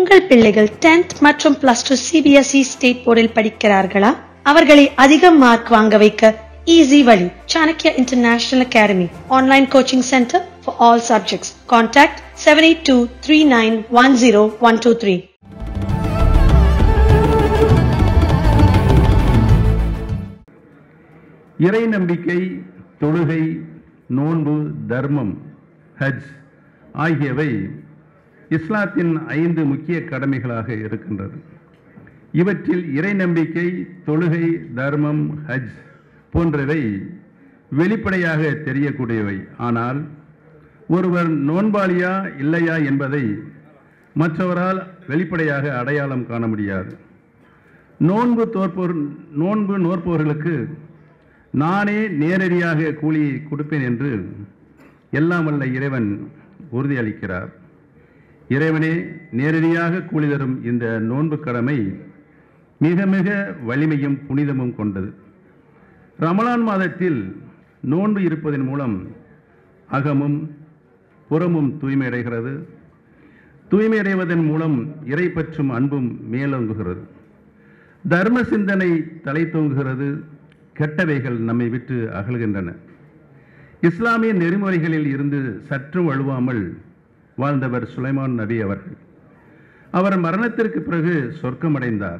உங்கள் பிள்ளைகள் 10th மற்றும் பிளஸ் டூ சிபிஎஸ்இ ஸ்டேட் போர்டில் படிக்கிறார்களா அவர்களை அதிக மார்க் வாங்க வைக்க ஈஸி வழி Chanakya international academy online coaching centre for all subjects contact seven eight two three nine one zero one two three இறை நம்பிக்கை தொழுகை நோன்பு தர்மம் ஹஜ் ஆகியவை இஸ்லாத்தின் ஐந்து முக்கிய கடமைகளாக இருக்கின்றது இவற்றில் இறை நம்பிக்கை தொழுகை தர்மம் ஹஜ் போன்றவை வெளிப்படையாக தெரியக்கூடியவை ஆனால் ஒருவர் நோன்பாளியா இல்லையா என்பதை மற்றவரால் வெளிப்படையாக அடையாளம் காண முடியாது நோன்பு தோற்போர் நோன்பு நோற்பவர்களுக்கு நானே நேரடியாக கூலியை கொடுப்பேன் என்று எல்லாம் வல்ல இறைவன் உறுதியளிக்கிறார் இறைவனே நேரடியாக கூலி தரும் இந்த நோன்பு கடமை மிக மிக வலிமையும் புனிதமும் கொண்டது ரமலான் மாதத்தில் நோன்பு இருப்பதன் மூலம் அகமும் புறமும் தூய்மையடைகிறது தூய்மையடைவதன் மூலம் இறை பற்றும் அன்பும் மேலோங்குகிறது தர்ம சிந்தனை தலை தோங்குகிறது கெட்டவைகள் நம்மை விட்டு அகல்கின்றன இஸ்லாமிய நெறிமுறைகளில் இருந்து சற்றும் வழுவாமல் வாழ்ந்தவர் சுலைமான் நபி அவர்கள் அவர் மரணத்திற்கு பிறகு சொர்க்கமடைந்தார்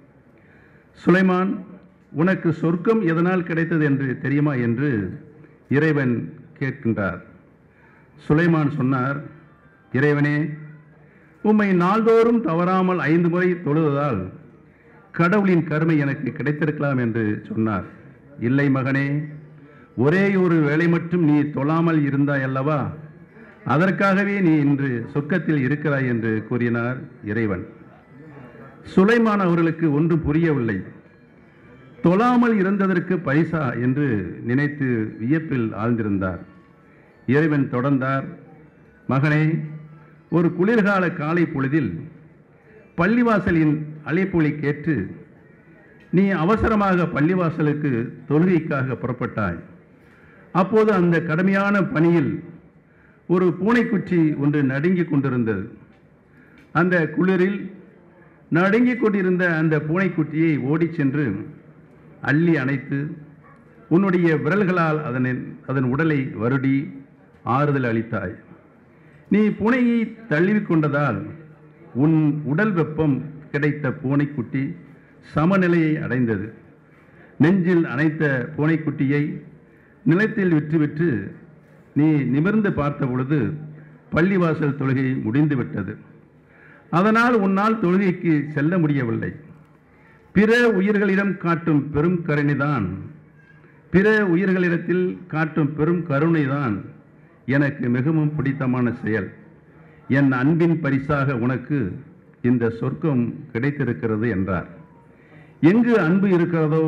சுலைமான் உனக்கு சொர்க்கம் எதனால் கிடைத்தது என்று தெரியுமா என்று இறைவன் கேட்கின்றார் சுலைமான் சொன்னார் இறைவனே உம்மை நாள்தோறும் தவறாமல் ஐந்து முறை தொழுவதால் கடவுளின் கருமை எனக்கு கிடைத்திருக்கலாம் என்று சொன்னார் இல்லை மகனே ஒரே ஒரு வேளை மட்டும் நீ தொழாமல் இருந்தாய் அல்லவா அதற்காகவே நீ இன்று சொர்க்கத்தில் இருக்கிறாய் என்று கூறினார் இறைவன் சுலைமான் அவர்களுக்கு ஒன்றும் புரியவில்லை தொழாமல் இருந்ததற்கு பைசா என்று நினைத்து வியப்பில் ஆழ்ந்திருந்தார் இறைவன் தொடர்ந்தார் மகனே ஒரு குளிர்கால காலை பொழுதில் பள்ளிவாசலின் அழைப்பொலி கேட்டு நீ அவசரமாக பள்ளிவாசலுக்கு தொழுகைக்காக புறப்பட்டாய் அப்போது அந்த கடுமையான பணியில் ஒரு பூனைக்குச்சி ஒன்று நடுங்கிக் கொண்டிருந்தது அந்த குளிரில் நடுங்கிக் கொண்டிருந்த அந்த பூனைக்குட்டியை ஓடிச் சென்று அள்ளி அணைத்து உன்னுடைய விரல்களால் அதனை அதன் உடலை வருடி ஆறுதல் அளித்தாய் நீ பூனையை தள்ளிவிக் கொண்டதால் உன் உடல் வெப்பம் கிடைத்த பூனைக்குட்டி சமநிலையை அடைந்தது நெஞ்சில் அணைத்த பூனைக்குட்டியை நிலத்தில் விற்றுவிட்டு நீ நிமிர்ந்து பார்த்த பொழுது பள்ளிவாசல் தொழுகை முடிந்துவிட்டது அதனால் உன்னால் தொழுகைக்கு செல்ல முடியவில்லை பிற உயிர்களிடம் காட்டும் பெரும் கருணைதான் பிற உயிர்களிடத்தில் காட்டும் பெரும் கருணைதான் எனக்கு மிகவும் பிடித்தமான செயல் என் அன்பின் பரிசாக உனக்கு இந்த சொர்க்கம் கிடைத்திருக்கிறது என்றார் எங்கு அன்பு இருக்கிறதோ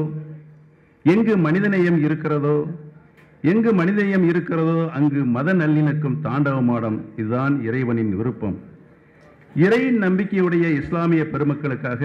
எங்கு மனிதநேயம் இருக்கிறதோ எங்கு மனிதநேயம் இருக்கிறதோ அங்கு மத நல்லிணக்கம் தாண்டவமாடம் இதுதான் இறைவனின் விருப்பம் இறை நம்பிக்கையுடைய இஸ்லாமிய பெருமக்களுக்காக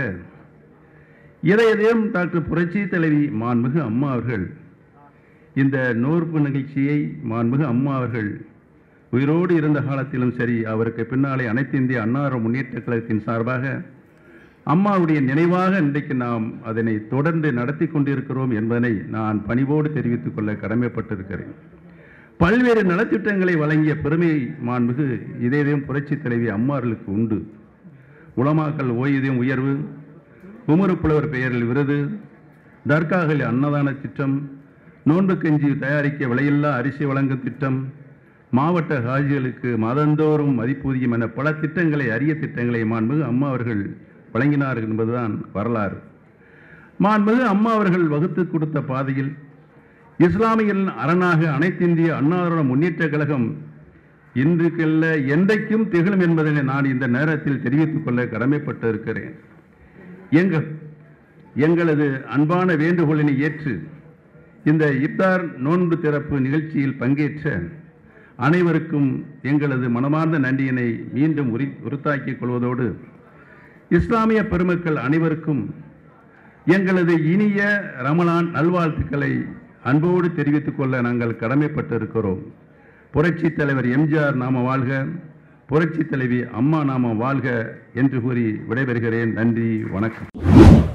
இதயம் டாக்டர் புரட்சி தலைவி மாண்புமிகு அம்மா அவர்கள் இந்த நோர்ப்பு நிகழ்ச்சியை மாண்புமிகு அம்மா அவர்கள் உயிரோடு இருந்த காலத்திலும் சரி அவருக்கு பின்னாலே அனைத்து இந்திய அன்னார முன்னேற்ற கழகத்தின் சார்பாக அம்மாவுடைய நினைவாக இன்றைக்கு நாம் அதனை தொடர்ந்து நடத்தி கொண்டிருக்கிறோம் என்பதனை நான் பணிவோடு தெரிவித்துக் கொள்ள கடமைப்பட்டிருக்கிறேன் பல்வேறு நலத்திட்டங்களை வழங்கிய பெருமை மாண்புகு இதயம் புரட்சி தலைவி அம்மார்களுக்கு உண்டு உலமாக்கல் ஓய்வூதியம் உயர்வு குமரு புலவர் பெயரில் விருது தர்காவில் அன்னதான திட்டம் நோன்பு கஞ்சி தயாரிக்க விலையில்லா அரிசி வழங்கும் திட்டம் மாவட்ட ஹாஜிகளுக்கு மாதந்தோறும் மதிப்பூதியம் என பல திட்டங்களை அரிய திட்டங்களை மாண்புமிகு அம்மா அவர்கள் வழங்கினார்கள் என்பதுதான் வரலாறு மாண்புமிகு அம்மா அவர்கள் வகுத்து கொடுத்த பாதையில் இஸ்லாமியரின் அரணாக அனைத்திந்திய அன்னாரோட முன்னேற்ற கழகம் இன்றுக்கல்ல என்றைக்கும் திகழும் என்பதனை நான் இந்த நேரத்தில் தெரிவித்துக் கொள்ள கடமைப்பட்டு இருக்கிறேன் எங்கள் எங்களது அன்பான வேண்டுகோளினை ஏற்று இந்த இப்தார் நோன்பு திறப்பு நிகழ்ச்சியில் பங்கேற்ற அனைவருக்கும் எங்களது மனமார்ந்த நன்றியினை மீண்டும் உரி உறுத்தாக்கிக் கொள்வதோடு இஸ்லாமிய பெருமக்கள் அனைவருக்கும் எங்களது இனிய ரமலான் நல்வாழ்த்துக்களை அன்போடு தெரிவித்துக் கொள்ள நாங்கள் கடமைப்பட்டிருக்கிறோம் புரட்சி தலைவர் எம்ஜிஆர் நாம வாழ்க புரட்சி தலைவி அம்மா நாம வாழ்க என்று கூறி விடைபெறுகிறேன் நன்றி வணக்கம்